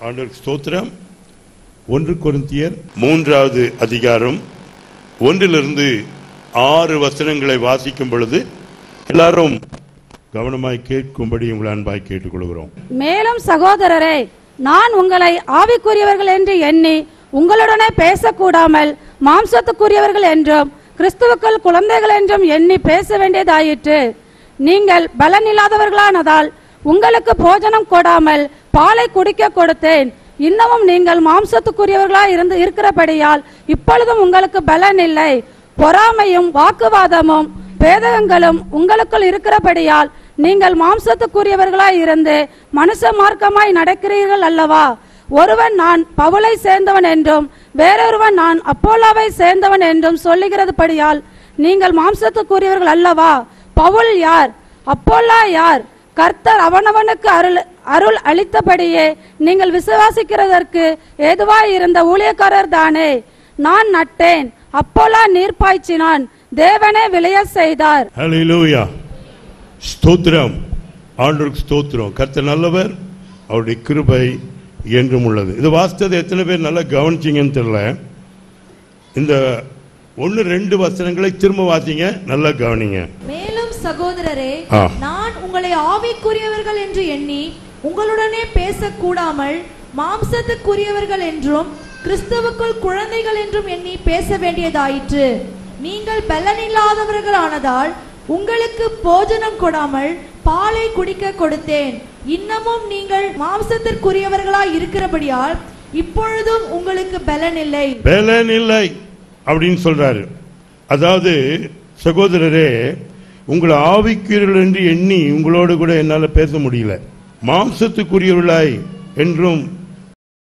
ஆண்டவருக்கு ஸ்தோத்திரம் ஒன்று கொரிந்தியர் மூன்றாவது அதிகாரம் ஒன்றிலிருந்து ஆறு வசனங்களை வாசிக்கும் பொழுது எல்லாரும் கவனமாய் கேட்கும்படி உங்களை அன்பாய் கேட்டுக்கொள்கிறோம் மேலும் சகோதரரே நான் உங்களை ஆவிக்குரியவர்கள் என்று எண்ணி உங்களுடனே பேசக்கூடாமல் மாம்சத்துக்குரியவர்கள் என்றும் கிறிஸ்துவுக்குள் குழந்தைகள் என்றும் எண்ணி பேச வேண்டியதாயிற்று நீங்கள் பலனில்லாதவர்களானதால் உங்களுக்கு போஜனம் கொடாமல் பாலை குடிக்க கொடுத்தேன் இன்னமும் நீங்கள் மாம்சத்துக்குரியவர்களாய் இருந்து இருக்கிறபடியால் இப்பொழுதும் உங்களுக்கு பலன் இல்லை பொறாமையும் வாக்குவாதமும் பேதகங்களும் உங்களுக்குள் இருக்கிறபடியால் நீங்கள் மாம்சத்துக்குரியவர்களாய் இருந்து மனுஷ மார்க்கமாய் நடக்கிறீர்கள் அல்லவா ஒருவன் நான் பவுலை சேர்ந்தவன் என்றும் வேறொருவன் நான் அப்போலாவை சேர்ந்தவன் என்றும் சொல்லுகிறதுபடியால் நீங்கள் மாம்சத்துக்குரியவர்கள் அல்லவா பவுல் யார் அப்போல்லா யார் கர்த்தர் அவனவனுக்கு அருள் அருள் அளித்தபடியே நீங்கள் விசுவாசிக்கிறதற்கு ஏதுவாய் இருந்த ஊழியக்காரர் தானே நான் நட்டேன் அப்போலா நீர் பாய்ச்சினான் தேவனே விளைய செய்தார் ஹalleluya ஸ்தோத்திரம் ஆண்டவருக்கு ஸ்தோத்திரம் கர்த்தர் நல்லவர் அவருடைய கிருபை என்றும் உள்ளது இது வாசித்தது எத்தனை பேர் நல்லா கவனிச்சிங்கன்னு தெரியல இந்த ஒன்று ரெண்டு வசனங்களை திரும்ப வாசிங்க நல்லா கவனிங்க மேலும் சகோதரரே ஆ. நான் உங்களை ஆவிக்குரியவர்கள் என்று எண்ணி உங்களுடனே பேசக்கூடாமல் மாம்சத்துக்குரியவர்கள் என்றும் கிறிஸ்துவுக்குள் குழந்தைகள் என்றும் எண்ணி பேச வேண்டியதாயிற்று நீங்கள் பலனில்லாதவர்களானதால் உங்களுக்கு போஜனம் கொடாமல் பாலை குடிக்க கொடுத்தேன் இன்னமும் நீங்கள் மாம்சத்திற்குரியவர்களாய் இருக்கிறபடியால் இப்பொழுதும் உங்களுக்கு பலன் இல்லை பலன் இல்லை அப்படின்னு சொல்றாரு அதாவது சகோதரரே உங்களை ஆவிக்குரியவர்கள் என்று எண்ணி உங்களோடு கூட என்னால் பேச முடியல மாம்சத்துக்குரியவர்களாய் என்றும்